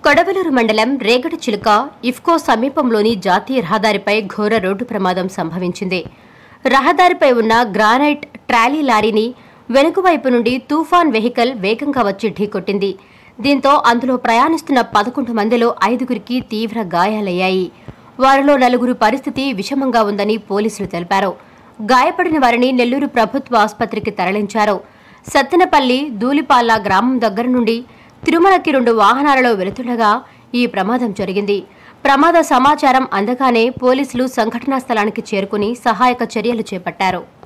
కొడవలూరు మండలం రేగడి చిలుక ఇఫ్కో సమీపంలోని జాతీయ రహదారిపై ఘోర రోడ్డు ప్రమాదం సంభవించింది రహదారిపై ఉన్న గ్రానైట్ ట్రాలీ లారీని వెనుకవైపు నుండి తూఫాన్ వెహికల్ వేగంగా వచ్చి ఢీకొట్టింది దీంతో అందులో ప్రయాణిస్తున్న పదకొండు మందిలో ఐదుగురికి తీవ్ర గాయాలయ్యాయి వారిలో నలుగురు పరిస్థితి విషమంగా ఉందని పోలీసులు తెలిపారు గాయపడిన వారిని నెల్లూరు ప్రభుత్వ ఆసుపత్రికి తరలించారు సత్తెనపల్లి దూలిపాల్ల గ్రామం దగ్గర నుండి తిరుమలకి రెండు వాహనాలలో వెళుతుండగా ఈ ప్రమాదం జరిగింది ప్రమాద సమాచారం అందగానే పోలీసులు సంఘటనా స్థలానికి చేరుకుని సహాయక చర్యలు చేపట్టారు